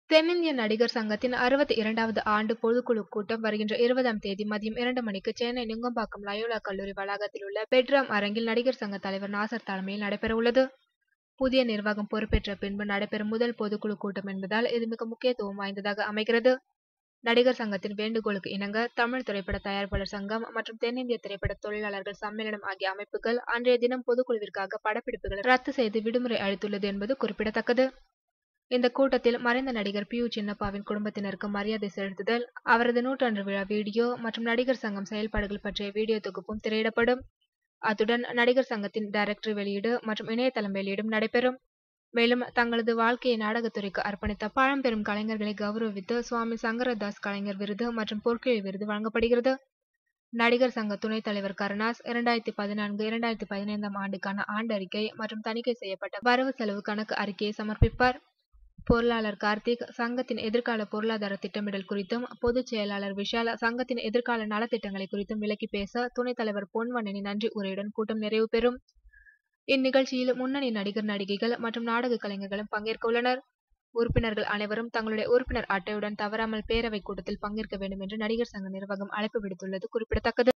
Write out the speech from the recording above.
தென்னிந்திய நடிகர் சங்கத்தின் அறுபத்தி இரண்டாவது ஆண்டு பொதுக்குழு கூட்டம் வருகின்ற இருபதாம் தேதி மதியம் இரண்டு மணிக்கு சென்னை நுங்கம்பாக்கம் லயோலா கல்லூரி வளாகத்தில் உள்ள பெட்ராம் அரங்கில் நடிகர் சங்க தலைவர் நாசர் தலைமையில் நடைபெறவுள்ளது புதிய நிர்வாகம் பொறுப்பேற்ற பின்பு நடைபெறும் முதல் பொதுக்குழு கூட்டம் என்பதால் இது மிக முக்கியத்துவம் வாய்ந்ததாக அமைகிறது நடிகர் சங்கத்தின் வேண்டுகோளுக்கு இணங்க தமிழ் திரைப்பட தயாரிப்பாளர் சங்கம் மற்றும் தென்னிந்திய திரைப்பட தொழிலாளர்கள் சம்மேளனம் ஆகிய அமைப்புகள் அன்றைய தினம் பொதுக்குழுவிற்காக படப்பிடிப்புகளை ரத்து செய்து விடுமுறை அளித்துள்ளது என்பது குறிப்பிடத்தக்கது இந்த கூட்டத்தில் மறைந்த நடிகர் பி யு சின்னப்பாவின் குடும்பத்தினருக்கு மரியாதை செலுத்துதல் அவரது நூற்றாண்டு விழா வீடியோ மற்றும் நடிகர் சங்கம் செயல்பாடுகள் பற்றிய வீடியோ தொகுப்பும் திரையிடப்படும் அத்துடன் நடிகர் சங்கத்தின் டைரக்டர் வெளியீடு மற்றும் இணையதளம் வெளியீடும் நடைபெறும் மேலும் தங்களது வாழ்க்கையை நாடகத்துறைக்கு அர்ப்பணித்த பழம்பெரும் கலைஞர்களை கௌரவித்து சுவாமி சங்கரதாஸ் கலைஞர் விருது மற்றும் பொற்கிழி விருது வழங்கப்படுகிறது நடிகர் சங்க துணைத் தலைவர் கருணாஸ் இரண்டாயிரத்தி பதினான்கு இரண்டாயிரத்தி பதினைந்தாம் ஆண்டுக்கான ஆண்டறிக்கை மற்றும் தணிக்கை செய்யப்பட்ட வரவு செலவு கணக்கு அறிக்கையை சமர்ப்பிப்பார் பொருளாளர் கார்த்திக் சங்கத்தின் எதிர்கால பொருளாதார திட்டமிடல் குறித்தும் பொதுச் செயலாளர் விஷால் சங்கத்தின் எதிர்கால நலத்திட்டங்களை குறித்தும் விளக்கி பேச துணைத் தலைவர் பொன்வண்ணனி நன்றி உரையுடன் கூட்டம் நிறைவு பெறும் இந்நிகழ்ச்சியில் முன்னணி நடிகர் நடிகைகள் மற்றும் நாடக கலைஞர்களும் பங்கேற்க உள்ளனர் உறுப்பினர்கள் அனைவரும் தங்களுடைய உறுப்பினர் அட்டையுடன் தவறாமல் பேரவை கூட்டத்தில் பங்கேற்க வேண்டும் என்று நடிகர் சங்க நிர்வாகம் அழைப்பு விடுத்துள்ளது குறிப்பிடத்தக்கது